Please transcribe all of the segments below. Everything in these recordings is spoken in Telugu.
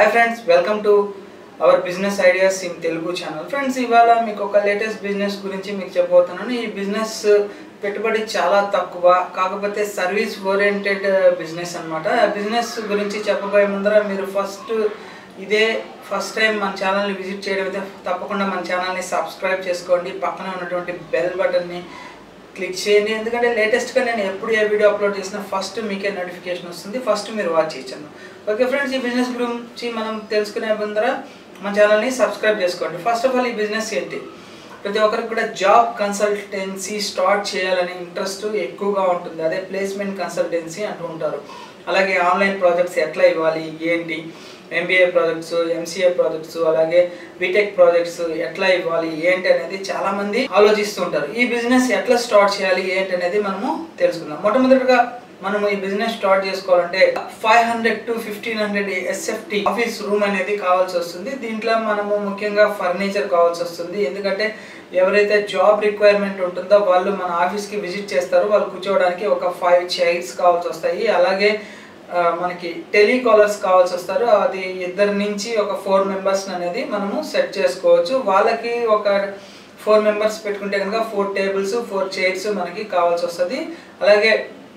hi friends welcome to our business ideas in Telugu channel friends ఇవాళ మీకు ఒక లేటెస్ట్ బిజినెస్ గురించి మీకు చెప్పబోతున్నాను ఈ బిజినెస్ పెట్టుబడి చాలా తక్కువ కాకపోతే సర్వీస్ ఓరియంటెడ్ బిజినెస్ అనమాట ఆ బిజినెస్ గురించి చెప్పబోయే ముందర మీరు ఫస్ట్ ఇదే ఫస్ట్ టైం మన ఛానల్ని విజిట్ చేయడం అయితే తప్పకుండా మన ఛానల్ని సబ్స్క్రైబ్ చేసుకోండి పక్కన ఉన్నటువంటి బెల్ బటన్ని క్లిక్ చేయండి ఎందుకంటే లేటెస్ట్గా నేను ఎప్పుడు ఏ వీడియో అప్లోడ్ చేసినా ఫస్ట్ మీకే నోటిఫికేషన్ వస్తుంది ఫస్ట్ మీరు వాచ్ చేయొచ్చు ఓకే ఫ్రెండ్స్ ఈ బిజినెస్ గురించి మనం తెలుసుకునే ముందర మన ఛానల్ని సబ్స్క్రైబ్ చేసుకోండి ఫస్ట్ ఆఫ్ ఆల్ ఈ బిజినెస్ ఏంటి ప్రతి ఒక్కరికి కూడా జాబ్ కన్సల్టెన్సీ స్టార్ట్ చేయాలనే ఇంట్రెస్ట్ ఎక్కువగా ఉంటుంది అదే ప్లేస్మెంట్ కన్సల్టెన్సీ అంటూ ఉంటారు అలాగే ఆన్లైన్ ప్రాజెక్ట్స్ ఎట్లా ఇవ్వాలి ఏంటి ఎంబీఏ ప్రాజెక్ట్స్ ఎంసీఏ ప్రాజెక్ట్స్ అలాగే బీటెక్ ప్రాజెక్ట్స్ ఎట్లా ఇవ్వాలి ఏంటి అనేది చాలా మంది ఆలోచిస్తూ ఉంటారు ఈ బిజినెస్ ఎట్లా స్టార్ట్ చేయాలి ఏంటి అనేది మనము తెలుసుకుందాం మొట్టమొదటిగా మనము ఈ బిజినెస్ స్టార్ట్ చేసుకోవాలంటే five hundred to fifteen hundred SFT office room అనేది కావాల్సి వస్తుంది దీంట్లో మనము ముఖ్యంగా ఫర్నిచర్ కావాల్సి వస్తుంది ఎందుకంటే ఎవరైతే జాబ్ రిక్వైర్మెంట్ ఉంటుందో వాళ్ళు మన ఆఫీస్కి విజిట్ చేస్తారో వాళ్ళు కూర్చోవడానికి ఒక ఫైవ్ చైర్స్ కావాల్సి వస్తాయి అలాగే ఆ, మనకి టెలికాలర్స్ కావాల్సి వస్తారు అది ఇద్దరి నుంచి ఒక ఫోర్ మెంబర్స్ అనేది మనము సెట్ చేసుకోవచ్చు వాళ్ళకి ఒక ఫోర్ మెంబర్స్ పెట్టుకుంటే కనుక ఫోర్ టేబుల్స్ ఫోర్ చైర్స్ మనకి కావాల్సి వస్తుంది అలాగే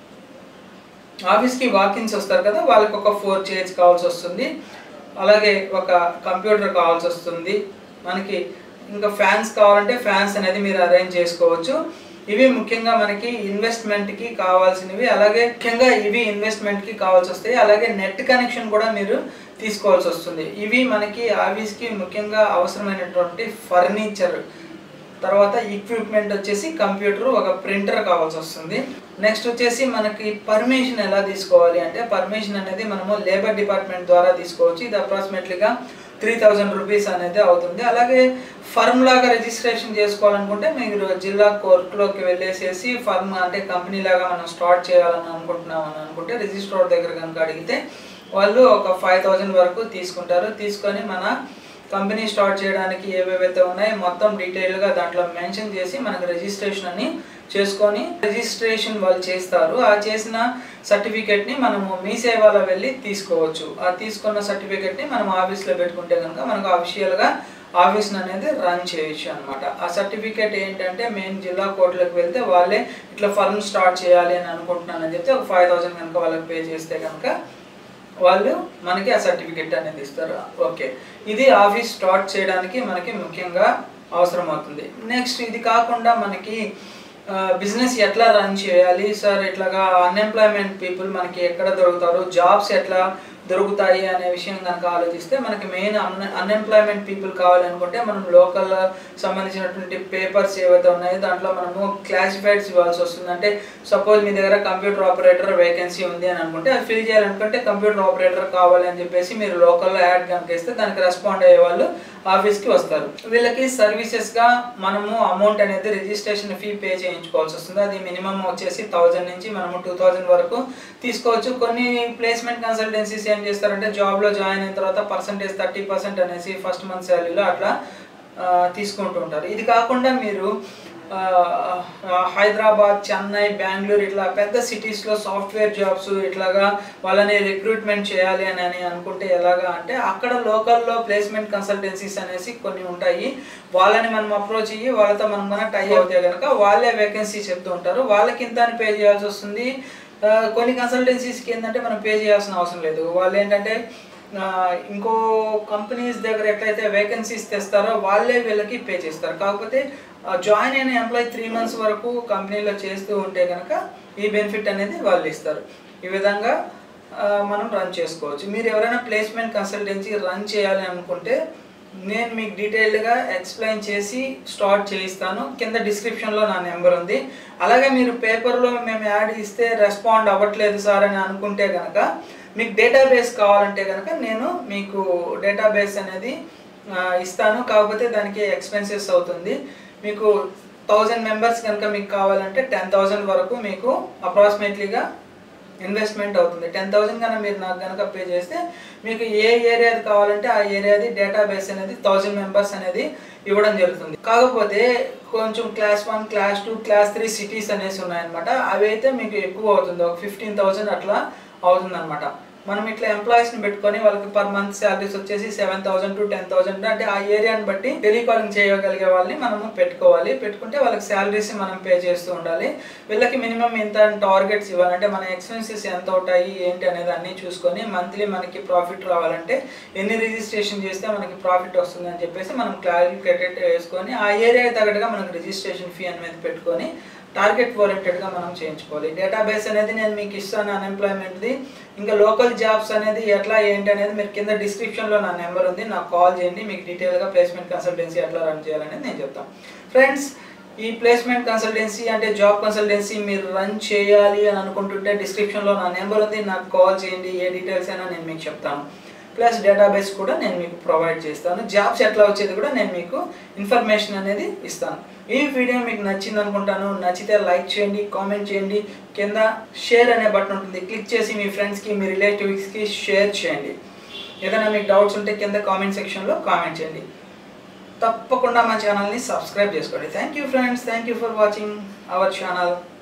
ఆఫీస్కి వాకిన్స్ వస్తారు కదా వాళ్ళకి ఒక ఫోర్ చైర్స్ కావాల్సి వస్తుంది అలాగే ఒక కంప్యూటర్ కావాల్సి వస్తుంది మనకి ఇంకా ఫ్యాన్స్ కావాలంటే ఫ్యాన్స్ అనేది మీరు అరేంజ్ చేసుకోవచ్చు ఇవి ముఖ్యంగా మనకి ఇన్వెస్ట్మెంట్కి కావాల్సినవి అలాగే ముఖ్యంగా ఇవి ఇన్వెస్ట్మెంట్కి కావాల్సి వస్తాయి అలాగే నెట్ కనెక్షన్ కూడా మీరు తీసుకోవాల్సి వస్తుంది ఇవి మనకి ఆఫీస్కి ముఖ్యంగా అవసరమైనటువంటి ఫర్నిచర్ తర్వాత ఈక్విప్మెంట్ వచ్చేసి కంప్యూటర్ ఒక ప్రింటర్ కావాల్సి వస్తుంది నెక్స్ట్ వచ్చేసి మనకి పర్మిషన్ ఎలా తీసుకోవాలి అంటే పర్మిషన్ అనేది మనము లేబర్ డిపార్ట్మెంట్ ద్వారా తీసుకోవచ్చు ఇది అప్రాక్సిమేట్లీగా త్రీ థౌజండ్ రూపీస్ అనేది అవుతుంది అలాగే ఫర్మ్ లాగా రిజిస్ట్రేషన్ చేసుకోవాలనుకుంటే మీరు జిల్లా కోర్టులోకి వెళ్ళేసేసి ఫర్మ్ అంటే కంపెనీ లాగా మనం స్టార్ట్ చేయాలని అనుకుంటున్నాం అని అనుకుంటే రిజిస్ట్రార్ దగ్గర కనుక అడిగితే వాళ్ళు ఒక ఫైవ్ థౌజండ్ వరకు తీసుకుంటారు తీసుకొని మన కంపెనీ స్టార్ట్ చేయడానికి ఏవేవైతే ఉన్నాయో మొత్తం డీటెయిల్గా దాంట్లో మెన్షన్ చేసి మనకు రిజిస్ట్రేషన్ అని చేసుకొని రిజిస్ట్రేషన్ వాళ్ళు చేస్తారు ఆ చేసిన సర్టిఫికేట్ని మనము మీ సేవలో వెళ్ళి తీసుకోవచ్చు ఆ తీసుకున్న సర్టిఫికేట్ని మనం ఆఫీస్లో పెట్టుకుంటే కనుక మనకు అఫీషియల్గా ఆఫీస్ అనేది రన్ చేయొచ్చు అనమాట ఆ సర్టిఫికేట్ ఏంటంటే మెయిన్ జిల్లా కోర్టులకు వెళ్తే వాళ్ళే ఇట్లా ఫర్మ్ స్టార్ట్ చేయాలి అని అనుకుంటున్నానని చెప్తే ఒక ఫైవ్ థౌసండ్ కనుక వాళ్ళకి పే చేస్తే కనుక వాళ్ళు మనకి ఆ సర్టిఫికెట్ అనేది ఇస్తారు ఓకే ఇది ఆఫీస్ స్టార్ట్ చేయడానికి మనకి ముఖ్యంగా అవసరం అవుతుంది నెక్స్ట్ ఇది కాకుండా మనకి బిజినెస్ ఎట్లా రన్ చేయాలి సార్ ఇట్లాగా అన్ఎంప్లాయ్మెంట్ పీపుల్ మనకి ఎక్కడ దొరుకుతారు జాబ్స్ ఎట్లా దొరుకుతాయి అనే విషయం కనుక ఆలోచిస్తే మనకి మెయిన్ అన్ అన్ఎంప్లాయ్మెంట్ పీపుల్ కావాలనుకుంటే మనం లోకల్ సంబంధించినటువంటి పేపర్స్ ఏవైతే ఉన్నాయో దాంట్లో మనము క్లాసిఫైడ్స్ ఇవ్వాల్సి వస్తుంది అంటే సపోజ్ మీ దగ్గర కంప్యూటర్ ఆపరేటర్ వేకెన్సీ ఉంది అని అనుకుంటే అది ఫిల్ చేయాలనుకుంటే కంప్యూటర్ ఆపరేటర్ కావాలి అని చెప్పేసి మీరు లోకల్లో యాడ్ కనుక ఇస్తే దానికి రెస్పాండ్ అయ్యే వాళ్ళు ఆఫీస్కి వస్తారు వీళ్ళకి సర్వీసెస్గా మనము అమౌంట్ అనేది రిజిస్ట్రేషన్ ఫీ పే చేయించుకోవాల్సి వస్తుంది అది మినిమం వచ్చేసి థౌజండ్ నుంచి మనము టూ థౌజండ్ వరకు తీసుకోవచ్చు కొన్ని ప్లేస్మెంట్ కన్సల్టెన్సీస్ ఏం చేస్తారంటే జాబ్లో జాయిన్ అయిన తర్వాత పర్సంటేజ్ థర్టీ పర్సెంట్ అనేసి ఫస్ట్ మంత్ శాలరీలో అట్లా ఆ, తీసుకుంటూ ఉంటారు ఇది కాకుండా మీరు ఆ, ఆ, హైదరాబాద్ చెన్నై బెంగళూరు ఇట్లా పెద్ద సిటీస్లో సాఫ్ట్వేర్ జాబ్స్ ఇట్లాగా వాళ్ళని రిక్రూట్మెంట్ చేయాలి అని అని అనుకుంటే ఎలాగా అంటే అక్కడ లోకల్లో ప్లేస్మెంట్ కన్సల్టెన్సీస్ అనేసి కొన్ని ఉంటాయి వాళ్ళని మనం అప్రోచ్ అయ్యి వాళ్ళతో మనం కనుక టై అవుతే కనుక వాళ్ళే వేకెన్సీ చెప్తూ ఉంటారు వాళ్ళకి ఇంత అని పే చేయాల్సి వస్తుంది ఆ, కొన్ని కన్సల్టెన్సీస్కి ఏంటంటే మనం పే చేయాల్సిన అవసరం లేదు వాళ్ళు ఏంటంటే ఆ, ఇంకో కంపెనీస్ దగ్గర ఎట్లయితే వేకెన్సీస్ తెస్తారో వాళ్ళే వీళ్ళకి పే చేస్తారు కాకపోతే జాయిన్ అయిన ఎంప్లాయీ త్రీ మంత్స్ వరకు కంపెనీలో చేస్తూ ఉంటే కనుక ఈ బెనిఫిట్ అనేది వాళ్ళు ఇస్తారు ఈ విధంగా ఆ, మనం రన్ చేసుకోవచ్చు మీరు ఎవరైనా ప్లేస్మెంట్ కన్సల్టెన్సీ రన్ చేయాలి అనుకుంటే నేను మీకు డీటెయిల్డ్గా ఎక్స్ప్లెయిన్ చేసి స్టార్ట్ చేయిస్తాను కింద డిస్క్రిప్షన్లో నా నెంబర్ ఉంది అలాగే మీరు పేపర్లో మేము యాడ్ ఇస్తే రెస్పాండ్ అవ్వట్లేదు సార్ అని అనుకుంటే కనుక మీకు డేటాబేస్ కావాలంటే కనుక నేను మీకు డేటాబేస్ అనేది ఆ, ఇస్తాను కాకపోతే దానికి ఎక్స్పెన్సెస్ అవుతుంది మీకు థౌజండ్ మెంబర్స్ కనుక మీకు కావాలంటే టెన్ థౌజండ్ వరకు మీకు అప్రాక్సిమేట్లీగా ఇన్వెస్ట్మెంట్ అవుతుంది టెన్ థౌసండ్ కన్నా మీరు నాకు కనుక పే చేస్తే మీకు ఏ ఏరియాది కావాలంటే ఆ ఏరియాది డేటాబేస్ అనేది థౌజండ్ మెంబర్స్ అనేది ఇవ్వడం జరుగుతుంది కాకపోతే కొంచెం class one class two class three cities అనేసి ఉన్నాయన్నమాట అవి అయితే మీకు ఎక్కువ అవుతుంది ఒక ఫిఫ్టీన్ థౌసండ్ అట్లా అవుతుంది అనమాట మనం ఇట్లా ఎంప్లాయీస్ని పెట్టుకొని వాళ్ళకి పర్ మంత్ శాలరీస్ వచ్చేసి seven thousand to ten thousand అంటే ఆ ఏరియాని బట్టి టెలికాలింగ్ చేయగలిగే వాళ్ళని మనము పెట్టుకోవాలి పెట్టుకుంటే వాళ్ళకి శాలరీస్ మనం పే చేస్తూ ఉండాలి వీళ్ళకి మినిమం ఇంత టార్గెట్స్ ఇవ్వాలి అంటే మన ఎక్స్పెన్సెస్ ఎంత అవుతాయి ఏంటి అనేది అన్నీ చూసుకొని మంత్లీ మనకి ప్రాఫిట్ రావాలంటే ఎన్ని రిజిస్ట్రేషన్ చేస్తే మనకి ప్రాఫిట్ వస్తుంది అని చెప్పేసి మనం క్లారిఫికేటెడ్ వేసుకొని ఆ ఏరియా తగ్గట్టుగా మనకు రిజిస్ట్రేషన్ ఫీ అనేది పెట్టుకొని టార్గెట్ ఓరియంటెడ్గా మనం చేయించుకోవాలి డేటాబేస్ అనేది నేను మీకు ఇస్తాను అన్ఎంప్లాయ్మెంట్ది ఇంకా లోకల్ జాబ్స్ అనేది ఎట్లా ఏంటి అనేది మీరు కింద డిస్క్రిప్షన్లో నా నెంబర్ ఉంది నాకు కాల్ చేయండి మీకు డీటెయిల్గా ప్లేస్మెంట్ కన్సల్టెన్సీ ఎట్లా రన్ చేయాలనేది నేను చెప్తాను ఫ్రెండ్స్ ఈ ప్లేస్మెంట్ కన్సల్టెన్సీ అంటే జాబ్ కన్సల్టెన్సీ మీరు రన్ చేయాలి అని అనుకుంటుంటే డిస్క్రిప్షన్లో నా నెంబర్ ఉంది నాకు కాల్ చేయండి ఏ డీటెయిల్స్ అయినా నేను మీకు చెప్తాను ప్లస్ డేటాబేస్ కూడా నేను మీకు ప్రొవైడ్ చేస్తాను జాబ్స్ ఎట్లా వచ్చేది కూడా నేను మీకు ఇన్ఫర్మేషన్ అనేది ఇస్తాను ఈ వీడియో మీకు నచ్చింది అనుకుంటాను నచ్చితే లైక్ చేయండి కామెంట్ చేయండి కింద షేర్ అనే బటన్ ఉంటుంది క్లిక్ చేసి మీ ఫ్రెండ్స్కి మీ రిలేటివ్స్కి షేర్ చేయండి ఏదైనా మీకు డౌట్స్ ఉంటే కింద కామెంట్ సెక్షన్లో కామెంట్ చేయండి తప్పకుండా మా ఛానల్ని సబ్స్క్రైబ్ చేసుకోండి thank you friends thank you for watching our channel